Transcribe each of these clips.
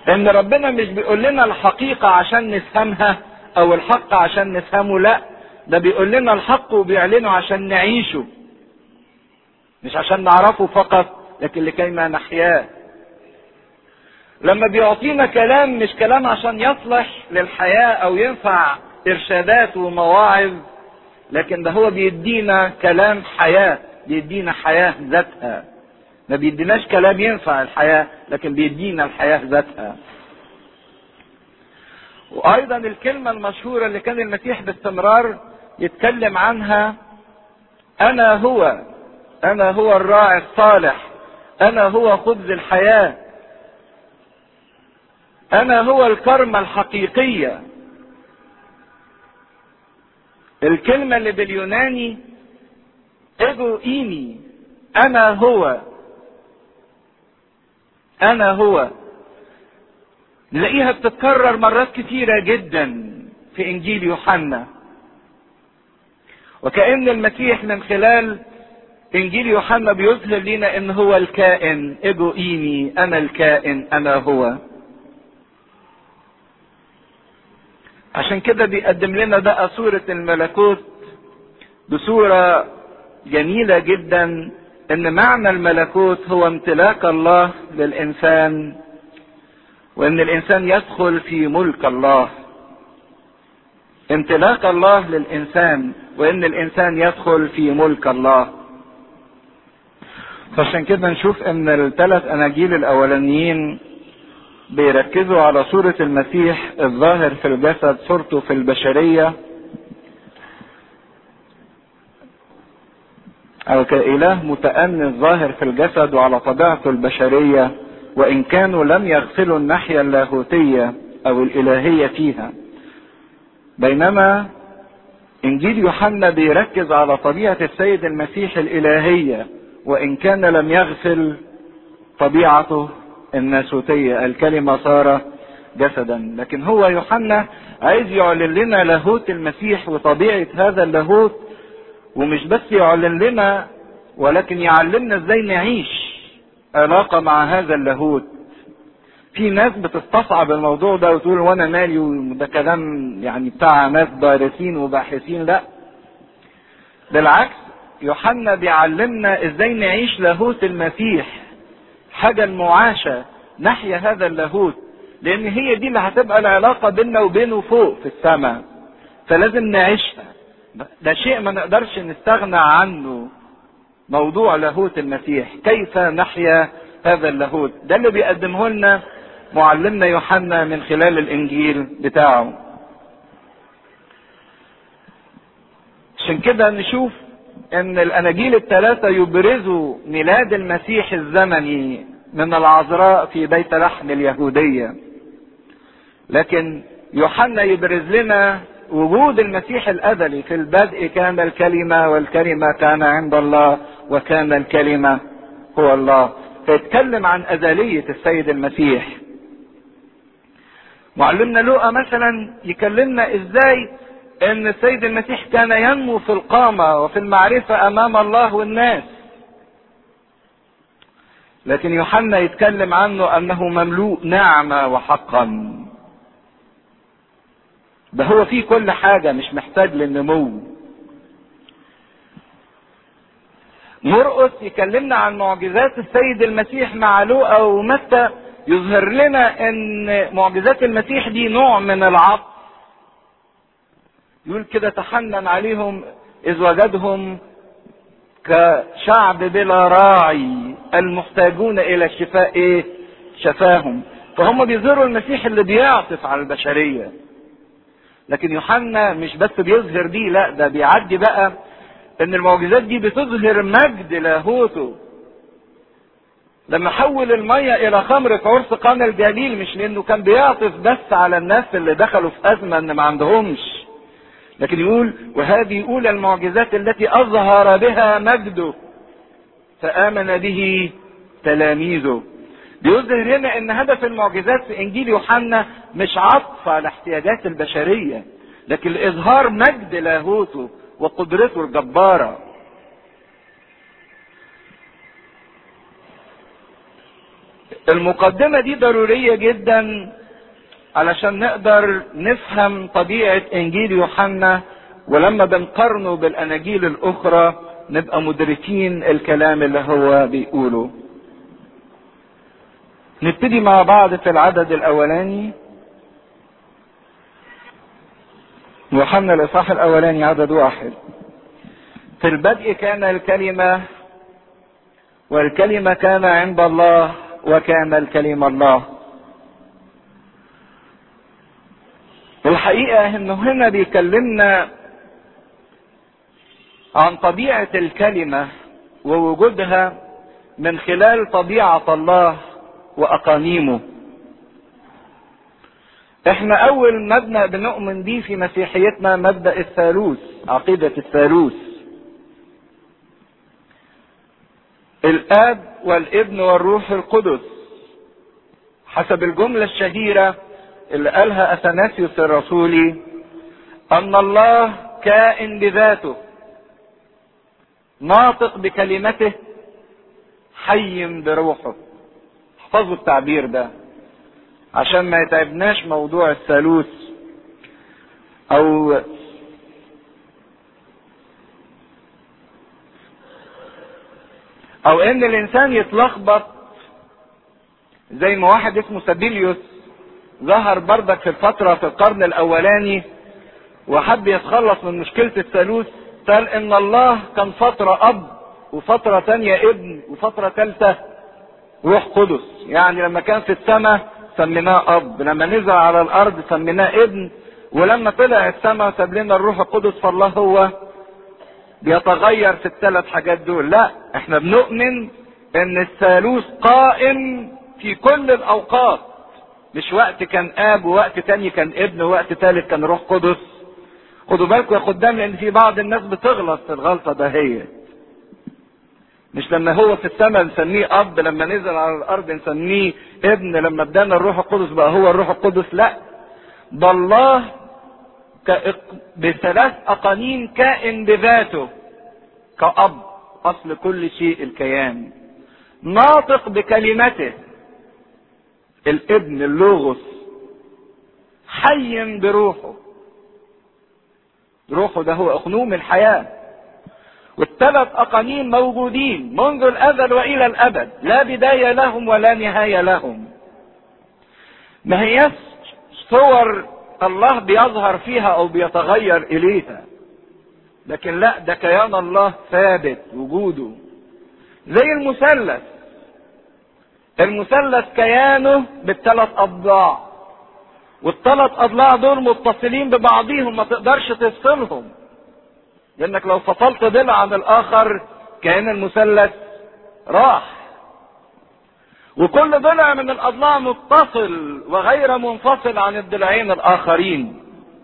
ان ربنا مش بيقول لنا الحقيقة عشان نفهمها او الحق عشان نفهمه لا ده بيقول لنا الحق وبيعلنه عشان نعيشه مش عشان نعرفه فقط لكن لكي ما نحياه لما بيعطينا كلام مش كلام عشان يصلح للحياة او ينفع ارشادات ومواعظ لكن ده هو بيدينا كلام حياة بيدينا حياة ذاتها ما بيديناش كلام ينفع الحياة لكن بيدينا الحياة ذاتها وايضا الكلمة المشهورة اللي كان المسيح باستمرار يتكلم عنها انا هو انا هو الراعي الصالح انا هو خبز الحياة انا هو الكرمة الحقيقية الكلمة اللي باليوناني ايجو ايمي انا هو انا هو نلاقيها بتتكرر مرات كثيرة جدا في انجيل يوحنا وكأن المسيح من خلال انجيل يوحنا بيظهر لنا ان هو الكائن ايجو ايمي انا الكائن انا هو عشان كده بيقدم لنا بقى صورة الملكوت بصورة جميلة جدا ان معنى الملكوت هو امتلاك الله للانسان وان الانسان يدخل في ملك الله امتلاك الله للانسان وان الانسان يدخل في ملك الله فعشان كده نشوف ان الثلاث اناجيل الاولانيين بيركزوا على صورة المسيح الظاهر في الجسد صورته في البشرية أو كإله متأني الظاهر في الجسد وعلى طبيعته البشرية وإن كانوا لم يغفلوا الناحية اللاهوتية أو الإلهية فيها بينما إنجيل يوحنا بيركز على طبيعة السيد المسيح الإلهية وإن كان لم يغفل طبيعته الناسوتية الكلمة صار جسدا لكن هو يوحنا عايز يعلن لنا لاهوت المسيح وطبيعة هذا اللاهوت ومش بس يعلن لنا ولكن يعلمنا ازاي نعيش علاقة مع هذا اللاهوت في ناس بتستصعب الموضوع ده وتقول وانا مالي وده كلام يعني بتاع ناس دارسين وباحثين لا بالعكس يوحنا بيعلمنا ازاي نعيش لاهوت المسيح حاجة المعاشة ناحية هذا اللاهوت لان هي دي اللي هتبقى العلاقة بيننا وبينه فوق في السماء فلازم نعيشها ده شيء ما نقدرش نستغنى عنه موضوع لاهوت المسيح كيف نحيا هذا اللاهوت ده اللي بيقدمه لنا معلمنا يوحنا من خلال الانجيل بتاعه عشان كده نشوف ان الاناجيل الثلاثه يبرزوا ميلاد المسيح الزمني من العذراء في بيت لحم اليهوديه لكن يوحنا يبرز لنا وجود المسيح الازلي في البدء كان الكلمه والكلمه كان عند الله وكان الكلمه هو الله فيتكلم عن ازليه السيد المسيح معلمنا لوقا مثلا يكلمنا ازاي ان السيد المسيح كان ينمو في القامة وفي المعرفة امام الله والناس لكن يوحنا يتكلم عنه انه مملوء نعمة وحقا ده هو فيه كل حاجة مش محتاج للنمو مرقس يكلمنا عن معجزات السيد المسيح مع لوقا ومتى يظهر لنا ان معجزات المسيح دي نوع من العطف يقول كده تحنن عليهم اذ وجدهم كشعب بلا راعي المحتاجون الى الشفاء ايه شفاهم فهم بيظهروا المسيح اللي بيعطف على البشرية لكن يوحنا مش بس بيظهر دي لا ده بيعدي بقى ان المعجزات دي بتظهر مجد لاهوته لما حول المية الى خمر في عرس قانا الجليل مش لانه كان بيعطف بس على الناس اللي دخلوا في ازمة ان ما عندهمش لكن يقول وهذه اولى المعجزات التي اظهر بها مجده فامن به تلاميذه بيظهر هنا ان هدف المعجزات في انجيل يوحنا مش عطف على احتياجات البشريه لكن اظهار مجد لاهوته وقدرته المقدمة دي ضرورية جدا علشان نقدر نفهم طبيعة انجيل يوحنا ولما بنقارنه بالاناجيل الاخرى نبقى مدركين الكلام اللي هو بيقوله نبتدي مع بعض في العدد الاولاني يوحنا الاصحاح الاولاني عدد واحد في البدء كان الكلمة والكلمة كان عند الله وكان الكلمة الله الحقيقة انه هنا بيكلمنا عن طبيعة الكلمة ووجودها من خلال طبيعة الله وأقانيمه احنا اول مبنى بنؤمن بيه في مسيحيتنا مبدأ الثالوث عقيدة الثالوث الاب والابن والروح القدس حسب الجملة الشهيرة اللي قالها اثناسيوس الرسولي ان الله كائن بذاته ناطق بكلمته حي بروحه احفظوا التعبير ده عشان ما يتعبناش موضوع الثالوث او او ان الانسان يتلخبط زي ما واحد اسمه سابيليوس ظهر بردك في الفترة في القرن الاولاني وحب يتخلص من مشكلة الثالوث قال ان الله كان فترة اب وفترة تانية ابن وفترة ثالثة روح قدس يعني لما كان في السماء سميناه اب لما نزل على الارض سميناه ابن ولما طلع السماء ساب لنا الروح القدس فالله هو بيتغير في الثلاث حاجات دول لا احنا بنؤمن ان الثالوث قائم في كل الاوقات مش وقت كان اب ووقت تاني كان ابن ووقت ثالث كان روح قدس خدوا بالكم يا خدام لان في بعض الناس بتغلط في الغلطه دهيت مش لما هو في السماء نسميه اب لما نزل على الارض نسميه ابن لما ادانا الروح القدس بقى هو الروح القدس لا ده الله بثلاث اقانيم كائن بذاته كأب اصل كل شيء الكيان ناطق بكلمته الابن اللوغوس حي بروحه روحه ده هو اقنوم الحياه والثلاث اقانيم موجودين منذ الازل والى الابد لا بدايه لهم ولا نهايه لهم ما هيش صور الله بيظهر فيها او بيتغير اليها لكن لا ده كيان الله ثابت وجوده زي المثلث المثلث كيانه بالثلاث اضلاع والثلاث اضلاع دول متصلين ببعضيهم ما تقدرش تفصلهم لانك لو فصلت ضلع عن الاخر كان المثلث راح وكل ضلع من الاضلاع متصل وغير منفصل عن الضلعين الاخرين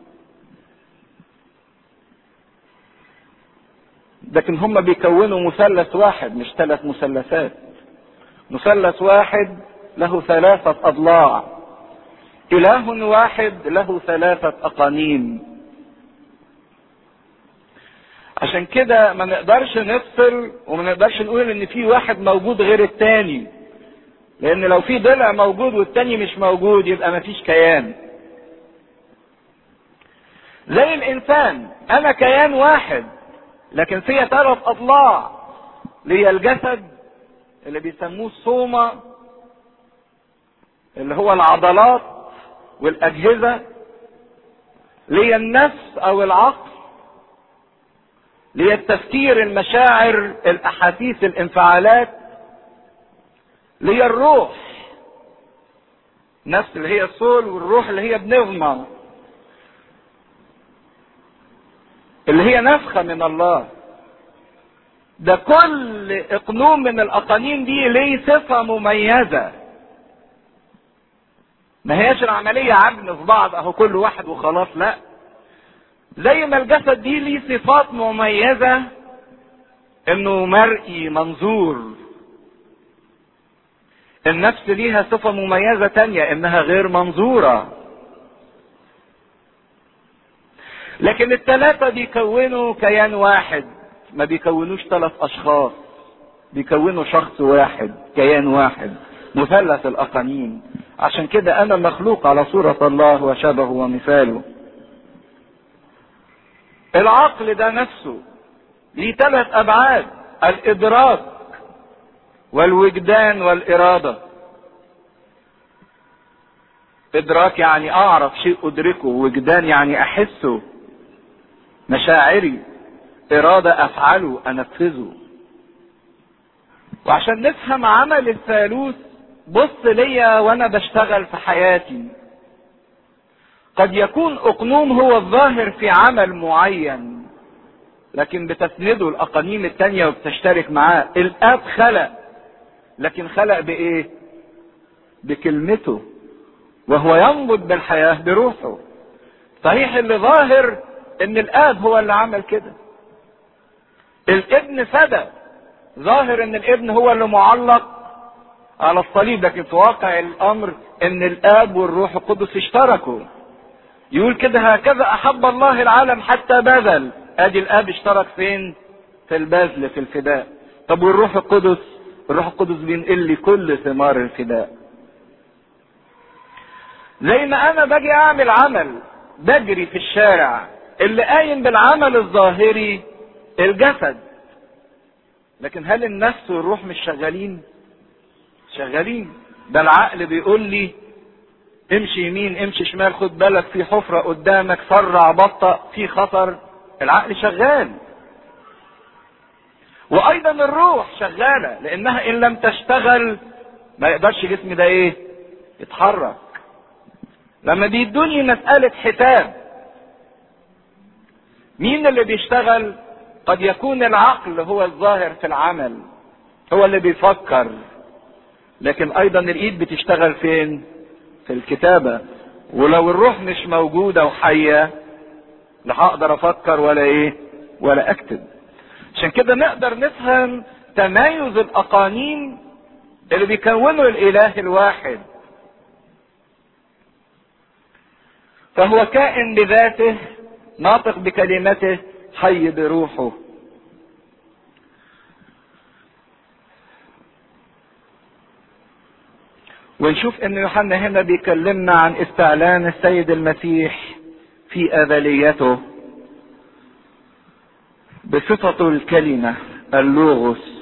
لكن هم بيكونوا مثلث واحد مش ثلاث مثلثات مثلث واحد له ثلاثة أضلاع إله واحد له ثلاثة أقانيم عشان كده ما نقدرش نفصل وما نقدرش نقول ان في واحد موجود غير التاني لان لو في ضلع موجود والتاني مش موجود يبقى ما فيش كيان زي الانسان انا كيان واحد لكن فيها ثلاث اضلاع ليا الجسد اللي بيسموه الصومة اللي هو العضلات والاجهزة ليا النفس او العقل ليا التفكير المشاعر الاحاسيس الانفعالات ليا الروح نفس اللي هي الصول والروح اللي هي بنغمة اللي هي نفخة من الله ده كل اقنوم من الاقانيم دي ليه صفة مميزة ما هياش العملية عجن في بعض اهو كل واحد وخلاص لا زي ما الجسد دي ليه صفات مميزة انه مرئي منظور النفس ليها صفة مميزة تانية انها غير منظورة لكن الثلاثة بيكونوا كيان واحد ما بيكونوش ثلاث اشخاص بيكونوا شخص واحد كيان واحد مثلث الاقانيم عشان كده انا مخلوق على صورة الله وشبهه ومثاله العقل ده نفسه ليه ثلاث ابعاد الادراك والوجدان والاراده ادراك يعني اعرف شيء ادركه وجدان يعني احسه مشاعري اراده افعله انفذه وعشان نفهم عمل الثالوث بص ليا وانا بشتغل في حياتي قد يكون اقنوم هو الظاهر في عمل معين لكن بتسنده الاقانيم التانية وبتشترك معاه الاب خلق لكن خلق بايه بكلمته وهو ينبض بالحياة بروحه صحيح اللي ظاهر ان الاب هو اللي عمل كده الابن فدى ظاهر ان الابن هو اللي معلق على الصليب لكن في واقع الامر ان الاب والروح القدس اشتركوا يقول كده هكذا احب الله العالم حتى بذل ادي الاب اشترك فين في البذل في الفداء طب والروح القدس الروح القدس بينقل لي كل ثمار الفداء زي ما انا باجي اعمل عمل بجري في الشارع اللي قايم بالعمل الظاهري الجسد لكن هل النفس والروح مش شغالين شغالين ده العقل بيقول لي امشي يمين امشي شمال خد بالك في حفرة قدامك سرع بطأ في خطر العقل شغال وايضا الروح شغالة لانها ان لم تشتغل ما يقدرش جسمي ده ايه يتحرك لما بيدوني مسألة حساب مين اللي بيشتغل قد يكون العقل هو الظاهر في العمل هو اللي بيفكر لكن ايضا الايد بتشتغل فين في الكتابة ولو الروح مش موجودة وحية لا هقدر افكر ولا ايه ولا اكتب عشان كده نقدر نفهم تمايز الاقانيم اللي بيكونوا الاله الواحد فهو كائن بذاته ناطق بكلمته حي بروحه ونشوف ان يوحنا هنا بيكلمنا عن استعلان السيد المسيح في اذليته بصفته الكلمة اللوغوس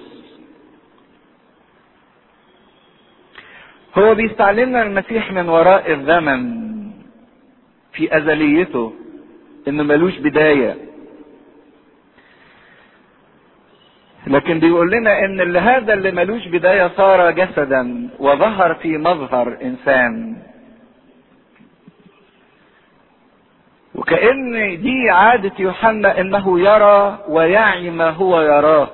هو بيستعلمنا المسيح من وراء الزمن في ازليته انه ملوش بداية لكن بيقول لنا ان اللي هذا اللي ملوش بداية صار جسدا وظهر في مظهر انسان وكأن دي عادة يوحنا انه يرى ويعي ما هو يراه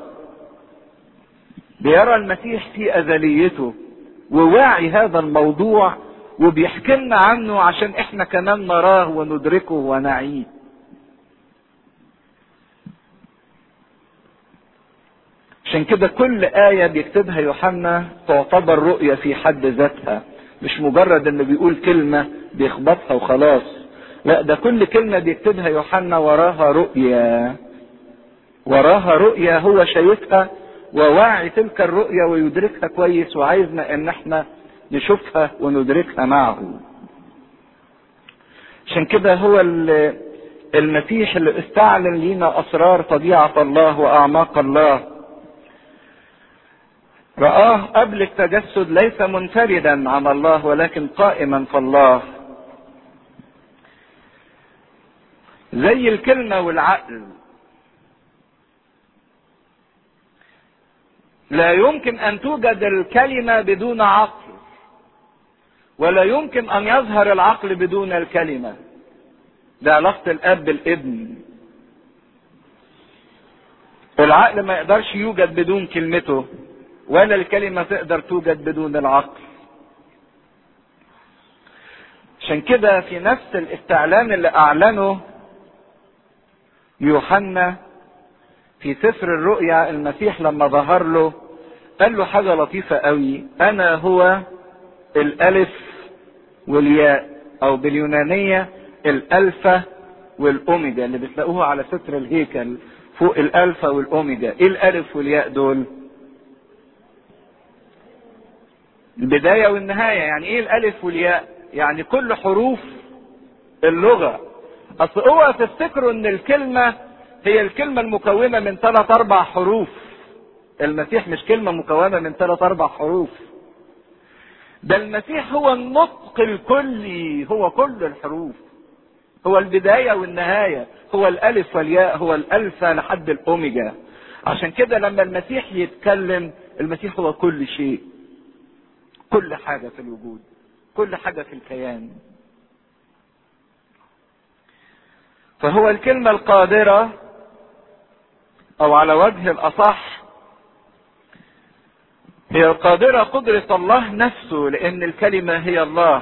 بيرى المسيح في ازليته وواعي هذا الموضوع وبيحكي لنا عنه عشان احنا كمان نراه وندركه ونعيه عشان كده كل آية بيكتبها يوحنا تعتبر رؤية في حد ذاتها مش مجرد انه بيقول كلمة بيخبطها وخلاص لا ده كل كلمة بيكتبها يوحنا وراها رؤية وراها رؤية هو شايفها وواعي تلك الرؤية ويدركها كويس وعايزنا ان احنا نشوفها وندركها معه عشان كده هو المسيح اللي استعلن لينا اسرار طبيعة الله واعماق الله رآه قبل التجسد ليس منفردا عن الله ولكن قائما في الله زي الكلمة والعقل لا يمكن ان توجد الكلمة بدون عقل ولا يمكن ان يظهر العقل بدون الكلمة ده علاقة الاب بالابن العقل ما يقدرش يوجد بدون كلمته ولا الكلمة تقدر توجد بدون العقل عشان كده في نفس الاستعلان اللي اعلنه يوحنا في سفر الرؤيا المسيح لما ظهر له قال له حاجة لطيفة قوي انا هو الالف والياء او باليونانية الالفا والاوميجا اللي بتلاقوها على ستر الهيكل فوق الالفا والاوميجا ايه الالف والياء دول البداية والنهاية يعني ايه الالف والياء يعني كل حروف اللغة اصل اوعى تفتكروا ان الكلمة هي الكلمة المكونة من ثلاث اربع حروف المسيح مش كلمة مكونة من ثلاث اربع حروف ده المسيح هو النطق الكلي هو كل الحروف هو البداية والنهاية هو الألف والياء هو الألفا لحد الأوميجا عشان كده لما المسيح يتكلم المسيح هو كل شيء كل حاجة في الوجود كل حاجة في الكيان فهو الكلمة القادرة أو على وجه الأصح هي القادرة قدرة الله نفسه لأن الكلمة هي الله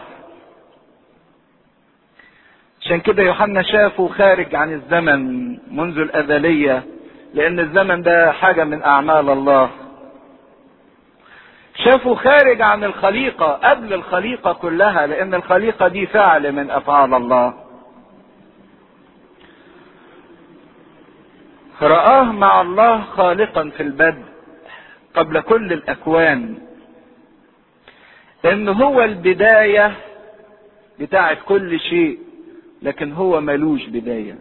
عشان كده يوحنا شافه خارج عن الزمن منذ الأزلية لأن الزمن ده حاجة من أعمال الله شافه خارج عن الخليقة قبل الخليقة كلها لأن الخليقة دي فعل من أفعال الله رآه مع الله خالقا في البدء قبل كل الأكوان إن هو البداية بتاعت كل شيء لكن هو ملوش بداية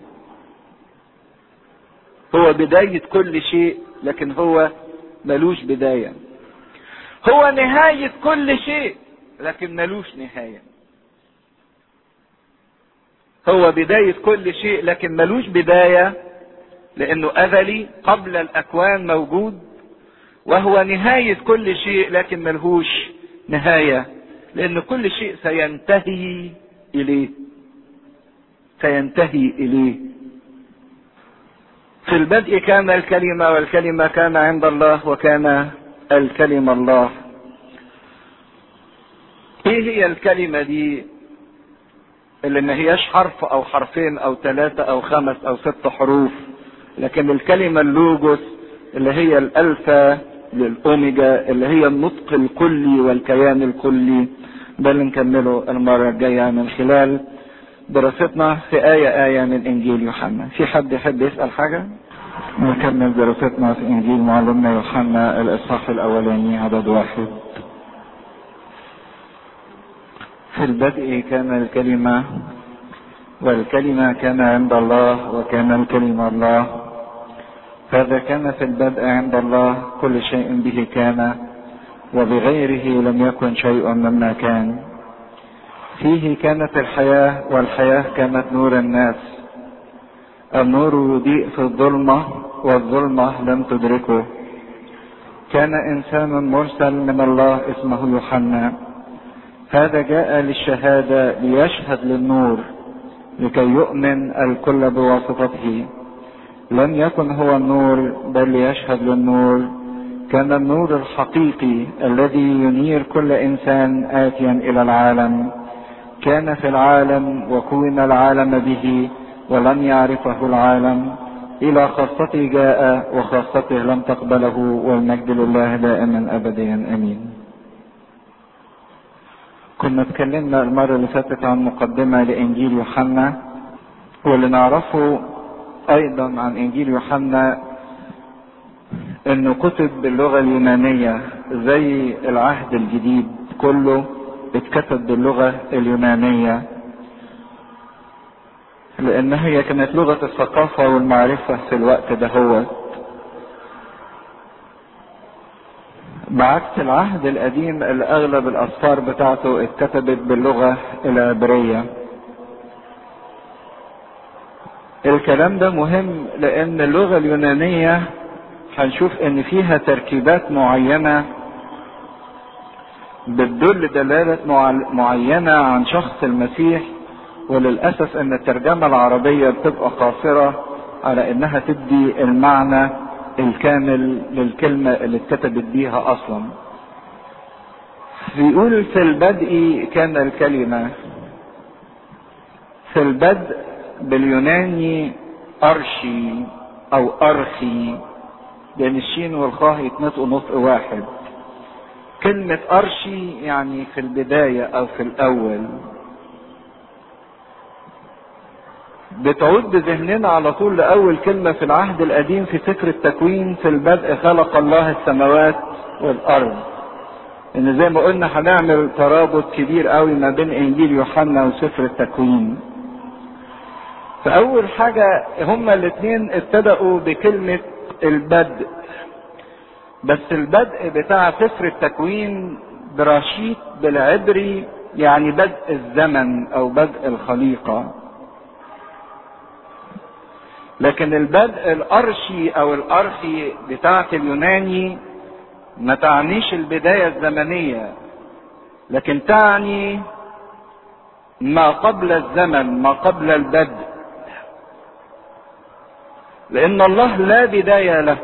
هو بداية كل شيء لكن هو ملوش بداية هو نهاية كل شيء لكن ملوش نهاية هو بداية كل شيء لكن ملوش بداية لأنه أزلي قبل الأكوان موجود وهو نهاية كل شيء لكن ملهوش نهاية لأن كل شيء سينتهي إليه سينتهي إليه في البدء كان الكلمة والكلمة كان عند الله وكان الكلمة الله ايه هي الكلمة دي اللي ما هياش حرف او حرفين او ثلاثة او خمس او ست حروف لكن الكلمة اللوجوس اللي هي الالفا للاوميجا اللي هي النطق الكلي والكيان الكلي ده اللي نكمله المرة الجاية من خلال دراستنا في آية آية من إنجيل يوحنا في حد يحب يسأل حاجة نكمل دراستنا في إنجيل معلمنا يوحنا الإصحاح الأولاني عدد واحد في البدء كان الكلمة والكلمة كان عند الله وكان الكلمة الله هذا كان في البدء عند الله كل شيء به كان وبغيره لم يكن شيء مما كان فيه كانت الحياة والحياة كانت نور الناس النور يضيء في الظلمة والظلمة لم تدركه كان إنسان مرسل من الله اسمه يوحنا هذا جاء للشهادة ليشهد للنور لكي يؤمن الكل بواسطته لم يكن هو النور بل ليشهد للنور كان النور الحقيقي الذي ينير كل انسان اتيا الى العالم كان في العالم وكون العالم به ولم يعرفه العالم الى خاصته جاء وخاصته لم تقبله والمجد لله دائما ابديا امين كنا اتكلمنا المرة اللي فاتت عن مقدمة لإنجيل يوحنا واللي نعرفه أيضا عن إنجيل يوحنا إنه كتب باللغة اليونانية زي العهد الجديد كله اتكتب باللغة اليونانية لأن هي كانت لغة الثقافة والمعرفة في الوقت ده هو بعكس العهد القديم اللي اغلب الاسفار بتاعته اتكتبت باللغة العبرية الكلام ده مهم لان اللغة اليونانية هنشوف ان فيها تركيبات معينة بتدل دلالة معينة عن شخص المسيح وللأسف ان الترجمة العربية بتبقى قاصرة على انها تدي المعنى الكامل للكلمة اللي اتكتبت بيها اصلا بيقول في البدء كان الكلمة في البدء باليوناني ارشي او ارخي لان الشين والخاء يتنطقوا نطق واحد كلمة ارشي يعني في البداية او في الاول بتعود بذهننا على طول لأول كلمة في العهد القديم في سفر التكوين في البدء خلق الله السماوات والأرض ان زي ما قلنا هنعمل ترابط كبير قوي ما بين انجيل يوحنا وسفر التكوين فاول حاجة هما الاثنين ابتدأوا بكلمة البدء بس البدء بتاع سفر التكوين براشيت بالعبري يعني بدء الزمن او بدء الخليقة لكن البدء الارشي او الارخي بتاعت اليوناني ما تعنيش البداية الزمنية لكن تعني ما قبل الزمن ما قبل البدء لان الله لا بداية له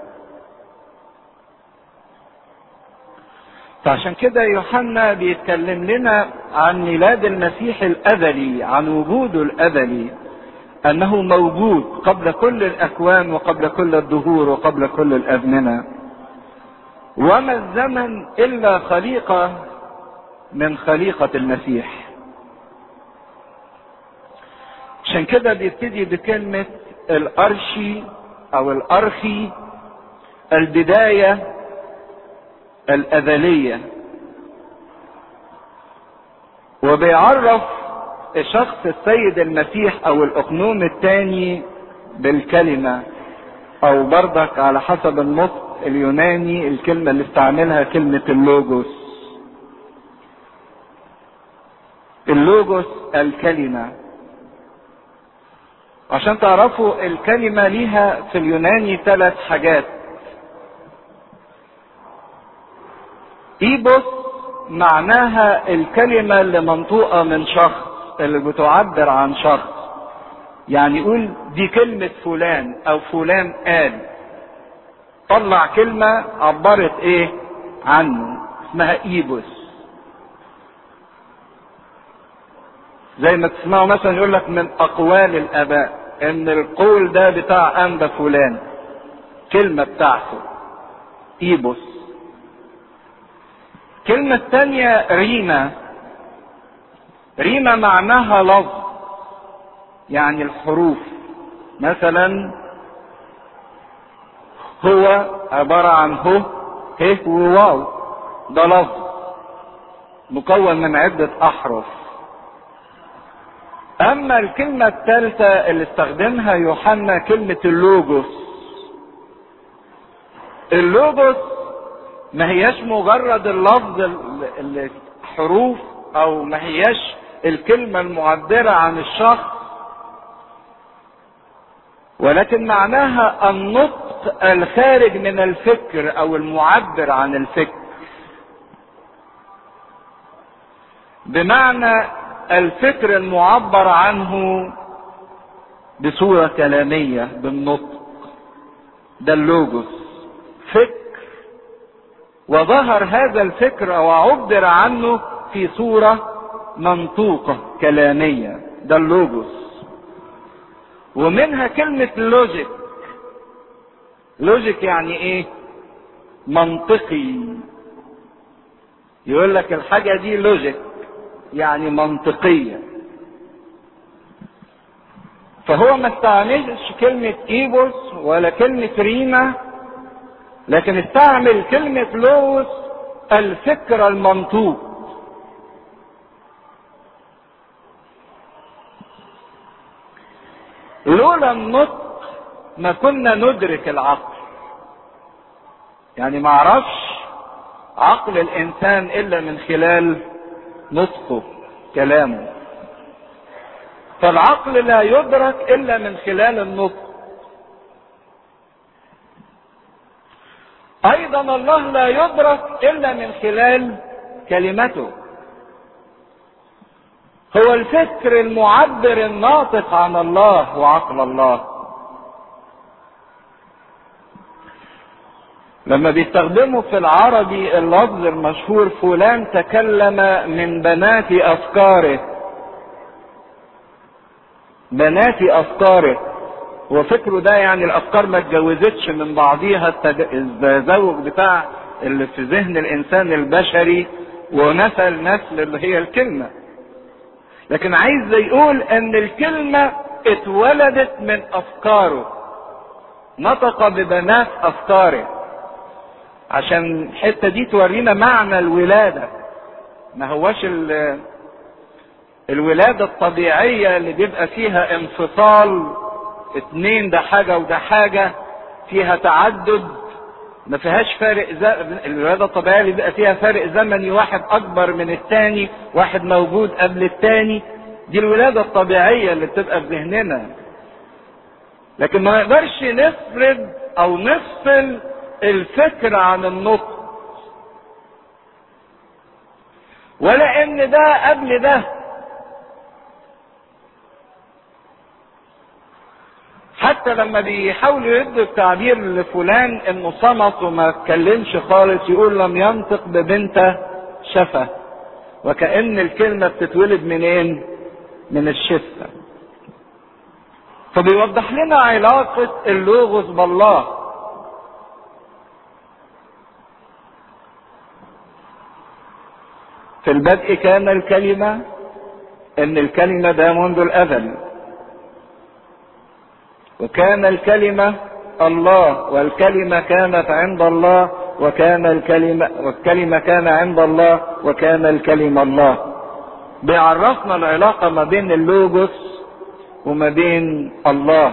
فعشان كده يوحنا بيتكلم لنا عن ميلاد المسيح الازلي عن وجوده الازلي انه موجود قبل كل الاكوان وقبل كل الدهور وقبل كل الازمنه وما الزمن الا خليقه من خليقه المسيح عشان كده بيبتدي بكلمه الارشي او الارخي البدايه الازليه وبيعرف شخص السيد المسيح او الاقنوم الثاني بالكلمه او بردك على حسب النطق اليوناني الكلمه اللي استعملها كلمه اللوجوس اللوجوس الكلمه عشان تعرفوا الكلمه ليها في اليوناني ثلاث حاجات ايبوس معناها الكلمه اللي منطوقه من شخص اللي بتعبر عن شخص يعني يقول دي كلمة فلان او فلان قال طلع كلمة عبرت ايه عنه اسمها ايبوس زي ما تسمعوا مثلا يقول لك من اقوال الاباء ان القول ده بتاع انبا فلان كلمة بتاعته ايبوس كلمة تانية ريما ريما معناها لفظ يعني الحروف مثلا هو عبارة عن هو ه وواو ده لفظ مكون من عدة أحرف أما الكلمة الثالثة اللي استخدمها يوحنا كلمة اللوجوس اللوجوس ما هياش مجرد اللفظ الحروف أو ما هياش الكلمة المعبرة عن الشخص ولكن معناها النطق الخارج من الفكر او المعبر عن الفكر بمعنى الفكر المعبر عنه بصورة كلامية بالنطق ده اللوجوس فكر وظهر هذا الفكر وعبر عنه في صورة منطوقة كلامية ده اللوجوس ومنها كلمة لوجيك لوجيك يعني ايه منطقي يقول لك الحاجة دي لوجيك يعني منطقية فهو ما استعملش كلمة ايبوس ولا كلمة ريما لكن استعمل كلمة لوس الفكر المنطوق لولا النطق ما كنا ندرك العقل يعني ما عرفش عقل الانسان الا من خلال نطقه كلامه فالعقل لا يدرك الا من خلال النطق ايضا الله لا يدرك الا من خلال كلمته هو الفكر المعبر الناطق عن الله وعقل الله لما بيستخدموا في العربي اللفظ المشهور فلان تكلم من بنات افكاره بنات افكاره وفكره ده يعني الافكار ما اتجوزتش من بعضيها التزوج بتاع اللي في ذهن الانسان البشري ونسى النسل اللي هي الكلمه لكن عايز يقول ان الكلمة اتولدت من افكاره نطق ببنات افكاره عشان الحتة دي تورينا معنى الولادة ما هواش الولادة الطبيعية اللي بيبقى فيها انفصال اتنين ده حاجة وده حاجة فيها تعدد ما فيهاش فارق زمن الولادة الطبيعية اللي بيبقى فيها فارق زمني واحد أكبر من التاني واحد موجود قبل التاني دي الولادة الطبيعية اللي بتبقى في ذهننا لكن ما نقدرش نفرد أو نفصل الفكر عن النطق ولا ان ده قبل ده حتى لما بيحاولوا يدوا التعبير لفلان انه صمت وما اتكلمش خالص يقول لم ينطق ببنته شفه وكأن الكلمة بتتولد منين؟ من الشفة. فبيوضح لنا علاقة اللوغوس بالله. في البدء كان الكلمة ان الكلمة ده منذ الازل وكان الكلمة الله والكلمة كانت عند الله وكان الكلمة والكلمة كان عند الله وكان الكلمة الله بيعرفنا العلاقة ما بين اللوجوس وما بين الله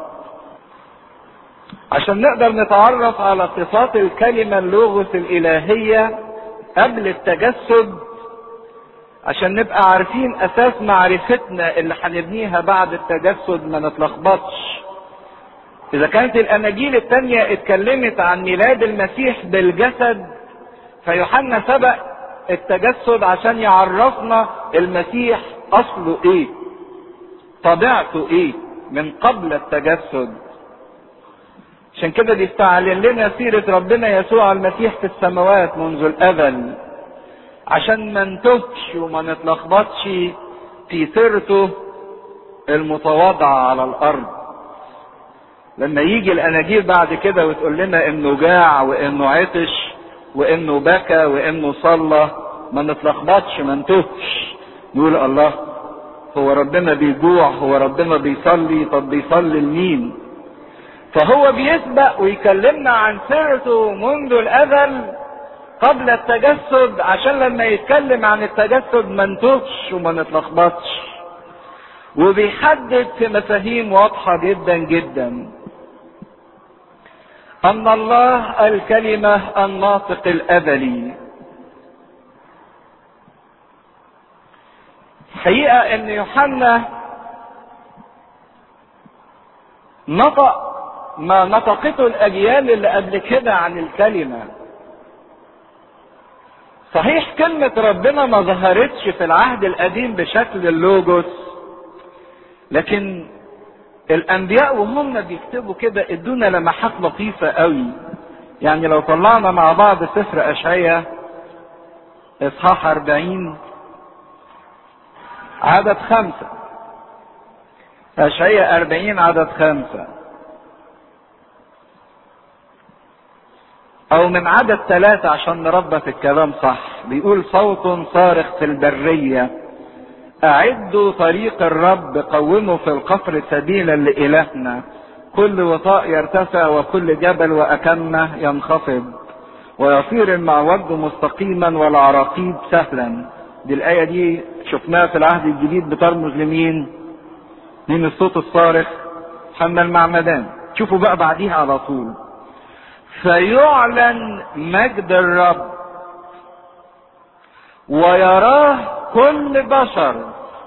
عشان نقدر نتعرف على صفات الكلمة اللوغوس الإلهية قبل التجسد عشان نبقى عارفين اساس معرفتنا اللي هنبنيها بعد التجسد ما نتلخبطش اذا كانت الاناجيل التانية اتكلمت عن ميلاد المسيح بالجسد فيوحنا سبق التجسد عشان يعرفنا المسيح اصله ايه طبيعته ايه من قبل التجسد عشان كده بيستعلن لنا سيرة ربنا يسوع المسيح في السماوات منذ الأزل عشان ما نتهش وما نتلخبطش في سيرته المتواضعة على الأرض لما يجي الأناجيل بعد كده وتقول لنا إنه جاع وإنه عطش وإنه بكى وإنه صلى ما نتلخبطش ما نتهش نقول الله هو ربنا بيجوع هو ربنا بيصلي طب بيصلي لمين فهو بيسبق ويكلمنا عن سيرته منذ الأزل قبل التجسد عشان لما يتكلم عن التجسد ما نتوهش وما نتلخبطش وبيحدد في مفاهيم واضحة جدا جدا أن الله الكلمة الناطق الأزلي حقيقة أن يوحنا نطق ما نطقته الأجيال اللي قبل كده عن الكلمة صحيح كلمة ربنا ما ظهرتش في العهد القديم بشكل اللوجوس لكن الانبياء وهم بيكتبوا كده ادونا لمحات لطيفة قوي يعني لو طلعنا مع بعض سفر اشعيا اصحاح اربعين عدد خمسة اشعيا اربعين عدد خمسة او من عدد ثلاثة عشان نربط الكلام صح بيقول صوت صارخ في البرية اعدوا طريق الرب قوموا في القفر سبيلا لالهنا كل وطاء يرتفع وكل جبل واكمه ينخفض ويصير المعوج مستقيما والعراقيب سهلا دي الآية دي شفناها في العهد الجديد بترمز لمين؟ مين الصوت الصارخ؟ حنا المعمدان شوفوا بقى بعديها على طول فيعلن مجد الرب ويراه كل بشر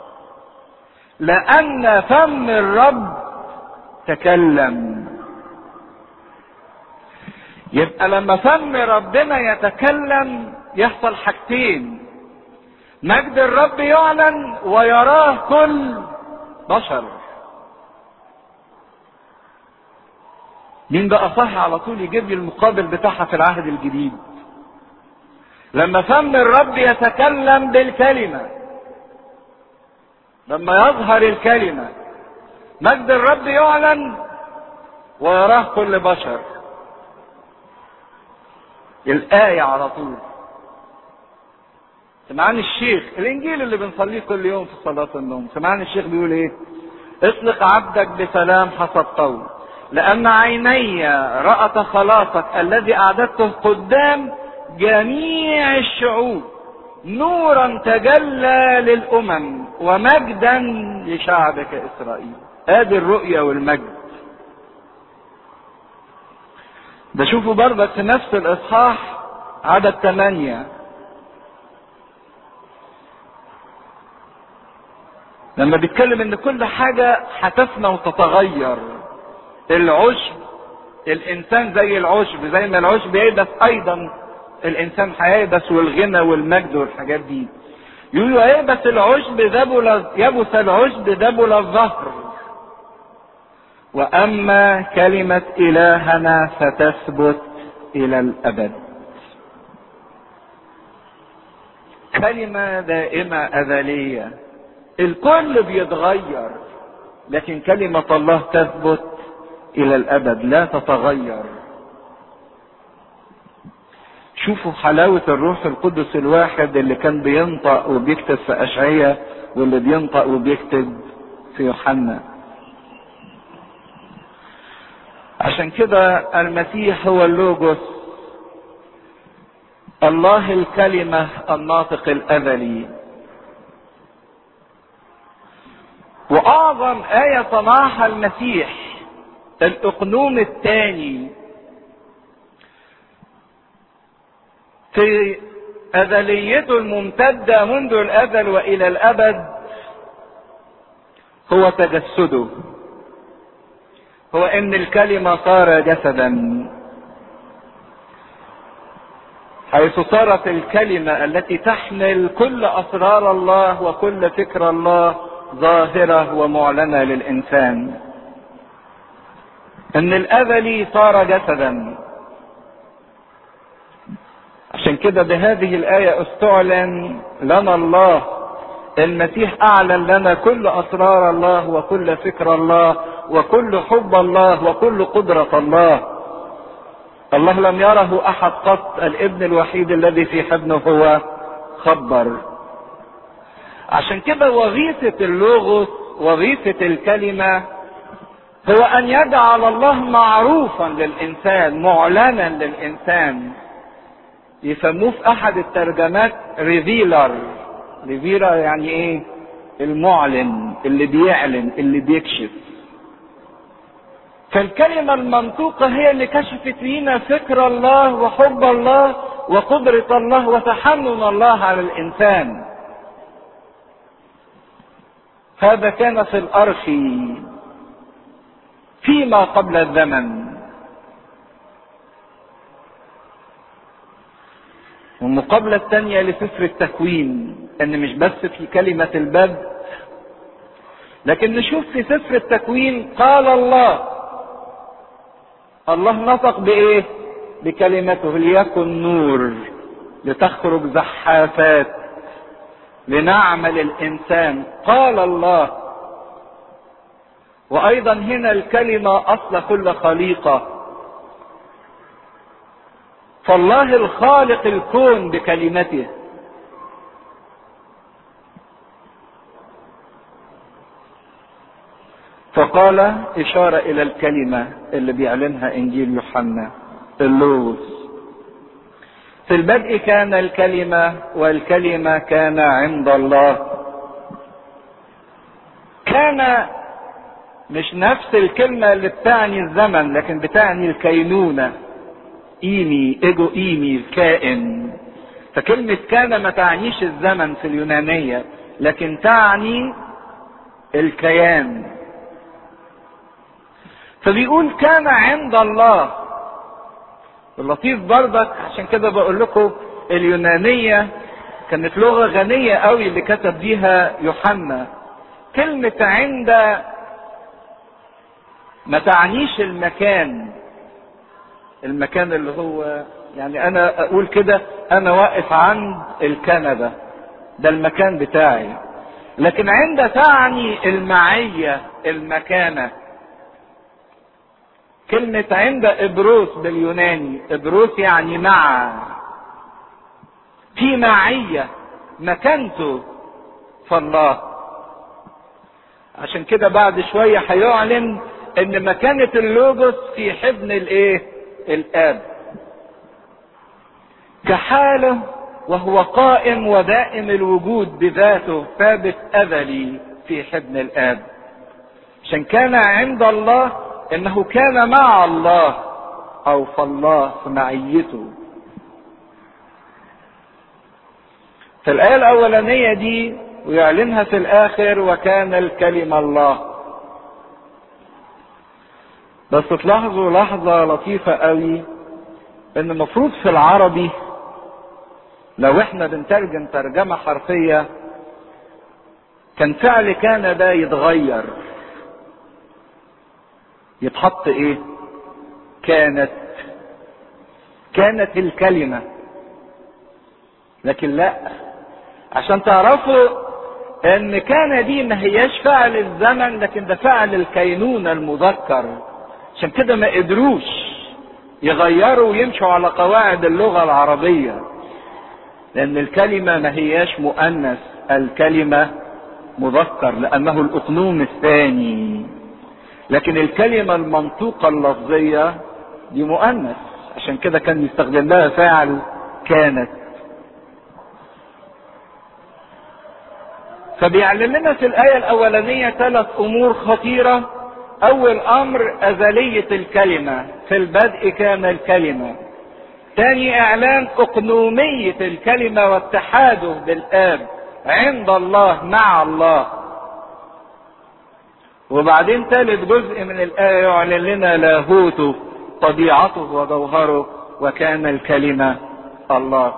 لأن فم الرب تكلم يبقى لما فم ربنا يتكلم يحصل حاجتين مجد الرب يعلن ويراه كل بشر مين بقى صح على طول يجيب لي المقابل بتاعها في العهد الجديد لما فم الرب يتكلم بالكلمة لما يظهر الكلمة مجد الرب يعلن ويراه كل بشر الآية على طول سمعان الشيخ الإنجيل اللي بنصليه كل يوم في صلاة النوم سمعان الشيخ بيقول إيه اطلق عبدك بسلام حسب قول لأن عيني رأت خلاصك الذي أعددته قدام جميع الشعوب نورا تجلى للأمم ومجدا لشعبك إسرائيل ادي الرؤية والمجد ده شوفوا برضك في نفس الإصحاح عدد ثمانية لما بيتكلم ان كل حاجة هتفنى وتتغير العشب الانسان زي العشب زي ما العشب ييبس ايضا الانسان هييبس والغنى والمجد والحاجات دي يقولوا ييبس العشب ذبل يبس العشب ذبل الظهر واما كلمة الهنا فتثبت الى الابد كلمة دائمة ازلية الكل بيتغير لكن كلمة الله تثبت الى الابد لا تتغير شوفوا حلاوة الروح القدس الواحد اللي كان بينطق وبيكتب في اشعية واللي بينطق وبيكتب في يوحنا عشان كده المسيح هو اللوجوس الله الكلمة الناطق الأزلي وأعظم آية صنعها المسيح الأقنوم الثاني في أزليته الممتدة منذ الأزل وإلى الأبد هو تجسده هو ان الكلمة صار جسدا حيث صارت الكلمة التي تحمل كل اسرار الله وكل فكر الله ظاهرة ومعلنة للانسان ان الازلي صار جسدا عشان كده بهذه الآية استعلن لنا الله المسيح أعلن لنا كل أسرار الله وكل فكر الله وكل حب الله وكل قدرة الله الله لم يره أحد قط الابن الوحيد الذي في حضنه هو خبر عشان كده وظيفة اللغة وظيفة الكلمة هو أن يجعل الله معروفا للإنسان معلنا للإنسان يسموه في أحد الترجمات ريفيلر ريفيلر يعني إيه؟ المعلن اللي بيعلن اللي بيكشف فالكلمة المنطوقة هي اللي كشفت لينا فكر الله وحب الله وقدرة الله وتحنن الله على الإنسان. هذا كان في الأرخي فيما قبل الزمن. والمقابلة الثانية لسفر التكوين ان مش بس في كلمة البدء لكن نشوف في سفر التكوين قال الله الله نطق بايه بكلمته ليكن نور لتخرج زحافات لنعمل الانسان قال الله وايضا هنا الكلمه اصل كل خليقه فالله الخالق الكون بكلمته فقال إشارة إلى الكلمة اللي بيعلنها إنجيل يوحنا اللوث في البدء كان الكلمة والكلمة كان عند الله كان مش نفس الكلمة اللي بتعني الزمن لكن بتعني الكينونة إيمي إيجو إيمي الكائن فكلمة كان ما تعنيش الزمن في اليونانية لكن تعني الكيان فبيقول كان عند الله اللطيف برضك عشان كده بقول لكم اليونانية كانت لغة غنية قوي اللي كتب بيها يوحنا كلمة عند ما تعنيش المكان المكان اللي هو يعني انا اقول كده انا واقف عند الكنبة ده المكان بتاعي لكن عند تعني المعية المكانة كلمة عند إبروس باليوناني إبروس يعني مع في معية مكانته فالله عشان كده بعد شوية هيعلن ان مكانة اللوجوس في حضن الايه الاب كحاله وهو قائم ودائم الوجود بذاته ثابت ازلي في حضن الاب عشان كان عند الله انه كان مع الله او فالله في معيته في الآية الأولانية دي ويعلنها في الآخر وكان الكلمة الله بس تلاحظوا لحظة لطيفة قوي إن المفروض في العربي لو احنا بنترجم ترجمة حرفية كان فعل كان ده يتغير يتحط ايه كانت كانت الكلمة لكن لا عشان تعرفوا ان كان دي ما هياش فعل الزمن لكن ده فعل الكينونة المذكر عشان كده ما قدروش يغيروا ويمشوا على قواعد اللغة العربية لان الكلمة ما هياش مؤنث الكلمة مذكر لانه الاقنوم الثاني لكن الكلمة المنطوقة اللفظية دي مؤنث عشان كده كان يستخدم لها فاعل كانت فبيعلم لنا في الآية الأولانية ثلاث أمور خطيرة أول أمر أزلية الكلمة في البدء كان الكلمة ثاني إعلان أقنومية الكلمة واتحاده بالآب عند الله مع الله وبعدين ثالث جزء من الآية يعلن لنا لاهوته طبيعته وجوهره وكان الكلمة الله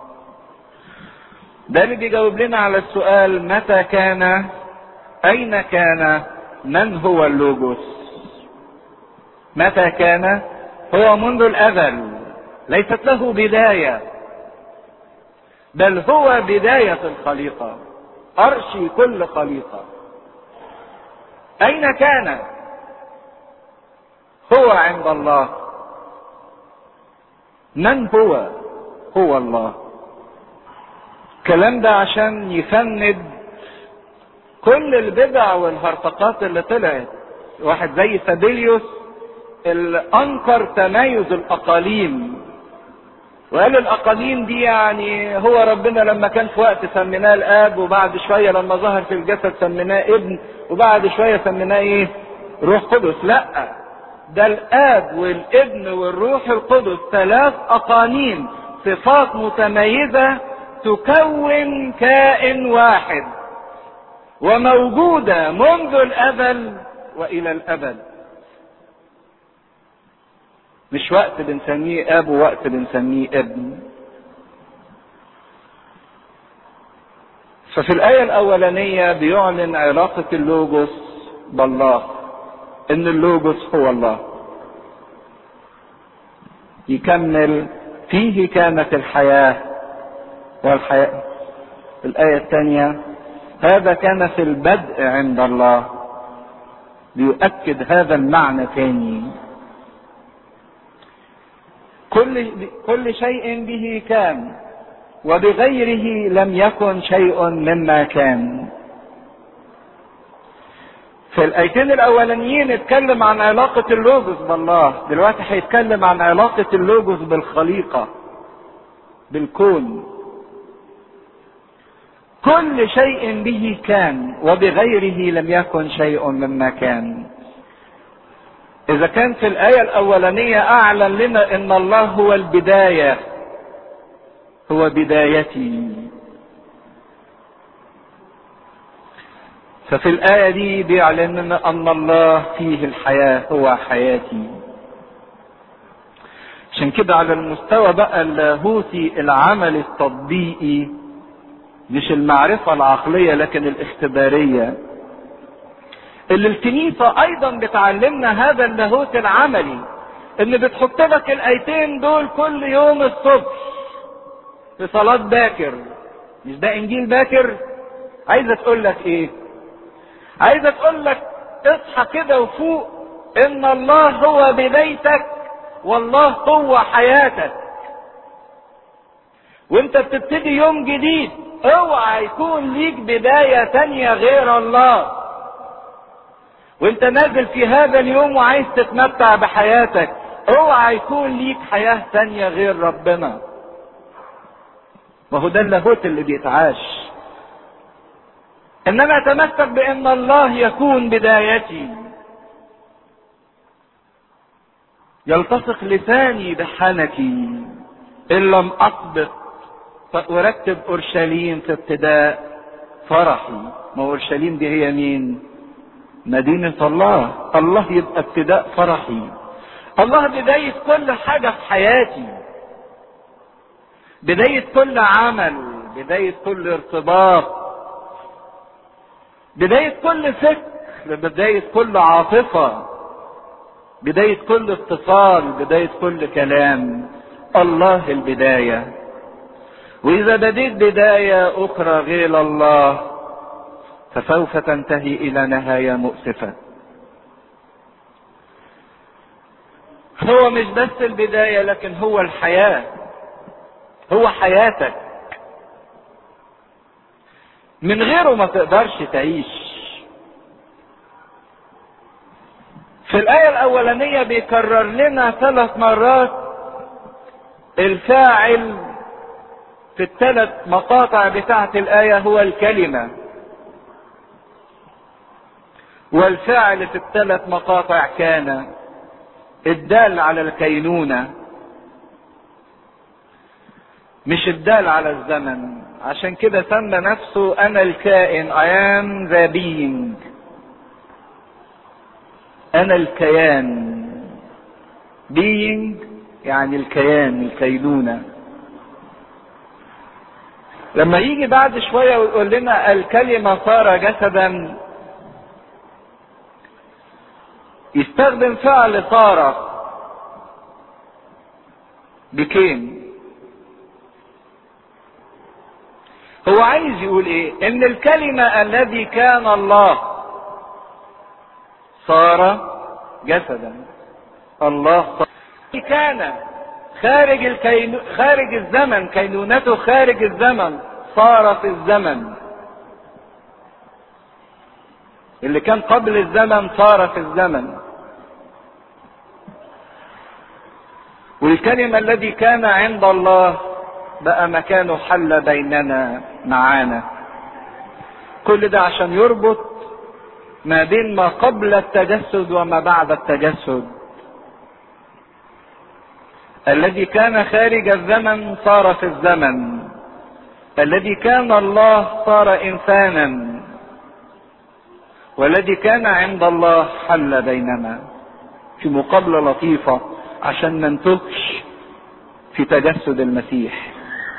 ده اللي بيجاوب لنا على السؤال متى كان أين كان من هو اللوجوس متى كان هو منذ الأزل ليست له بداية بل هو بداية الخليقة أرشي كل خليقة أين كان هو عند الله من هو هو الله الكلام ده عشان يفند كل البدع والهرطقات اللي طلعت واحد زي فابيليوس اللي انكر تميز الاقاليم وقال الاقاليم دي يعني هو ربنا لما كان في وقت سميناه الاب وبعد شويه لما ظهر في الجسد سميناه ابن وبعد شويه سميناه ايه روح قدس لا ده الاب والابن والروح القدس ثلاث اقانيم صفات متميزه تكون كائن واحد وموجوده منذ الازل والى الابد مش وقت بنسميه اب ووقت بنسميه ابن ففي الآية الأولانية بيعلن علاقة اللوجوس بالله إن اللوجوس هو الله يكمل فيه كانت الحياة والحياة الآية الثانية هذا كان في البدء عند الله بيؤكد هذا المعنى تاني كل كل شيء به كان وبغيره لم يكن شيء مما كان في الايتين الاولانيين اتكلم عن علاقة اللوجوس بالله دلوقتي هيتكلم عن علاقة اللوجوس بالخليقة بالكون كل شيء به كان وبغيره لم يكن شيء مما كان اذا كان في الايه الاولانيه اعلن لنا ان الله هو البدايه هو بدايتي ففي الايه دي بيعلن لنا ان الله فيه الحياه هو حياتي عشان كده على المستوى بقى اللاهوتي العمل التطبيقي مش المعرفه العقليه لكن الاختباريه اللي الكنيسة أيضا بتعلمنا هذا اللاهوت العملي إن بتحط لك الآيتين دول كل يوم الصبح في صلاة باكر مش ده إنجيل باكر عايزة تقول لك إيه؟ عايزة تقول لك اصحى كده وفوق إن الله هو بدايتك والله هو حياتك وانت بتبتدي يوم جديد اوعى يكون ليك بداية تانية غير الله وانت نازل في هذا اليوم وعايز تتمتع بحياتك اوعى يكون ليك حياة تانية غير ربنا ما هو ده اللاهوت اللي بيتعاش انما اتمسك بان الله يكون بدايتي يلتصق لساني بحنكي ان لم اطبق فارتب اورشليم في ابتداء فرحي ما اورشليم دي هي مين مدينة الله الله يبقى ابتداء فرحي الله بداية كل حاجة في حياتي بداية كل عمل بداية كل ارتباط بداية كل فكر بداية كل عاطفة بداية كل اتصال بداية كل كلام الله البداية وإذا بديت بداية أخرى غير الله فسوف تنتهي إلى نهاية مؤسفة هو مش بس البداية لكن هو الحياة هو حياتك من غيره ما تقدرش تعيش في الآية الأولانية بيكرر لنا ثلاث مرات الفاعل في الثلاث مقاطع بتاعة الآية هو الكلمة والفاعل في الثلاث مقاطع كان الدال على الكينونة مش الدال على الزمن عشان كده سمى نفسه انا الكائن I am the being انا الكيان being يعني الكيان الكينونة لما يجي بعد شوية ويقول لنا الكلمة صار جسدا يستخدم فعل صار بكين هو عايز يقول ايه ان الكلمة الذي كان الله صار جسدا الله صار كان خارج الكينو خارج الزمن كينونته خارج الزمن صار في الزمن اللي كان قبل الزمن صار في الزمن والكلمة الذي كان عند الله بقى مكانه حل بيننا معانا كل ده عشان يربط ما بين ما قبل التجسد وما بعد التجسد الذي كان خارج الزمن صار في الزمن الذي كان الله صار انسانا والذي كان عند الله حل بيننا في مقابله لطيفه عشان ما نتوهش في تجسد المسيح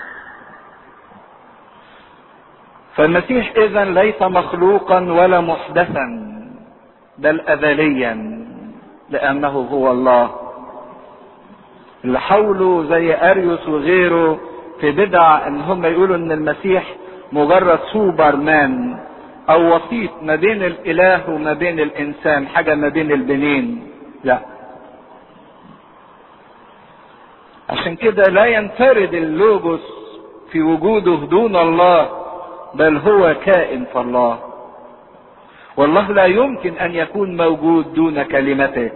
فالمسيح اذا ليس مخلوقا ولا محدثا بل ازليا لانه هو الله اللي حاولوا زي اريوس وغيره في بدع ان هم يقولوا ان المسيح مجرد سوبر مان او وسيط ما بين الاله وما بين الانسان حاجه ما بين البنين لا عشان كده لا ينفرد اللوجوس في وجوده دون الله بل هو كائن في الله والله لا يمكن ان يكون موجود دون كلمته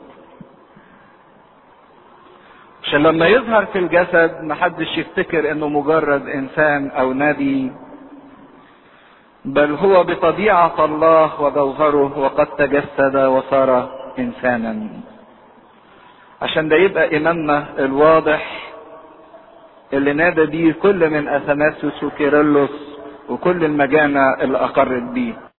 عشان لما يظهر في الجسد محدش يفتكر انه مجرد انسان او نبي بل هو بطبيعة الله وجوهره وقد تجسد وصار انسانا عشان ده يبقى ايماننا الواضح اللي نادى بيه كل من اثناسوس وكيرلس وكل المجامع اللي اقرت بيه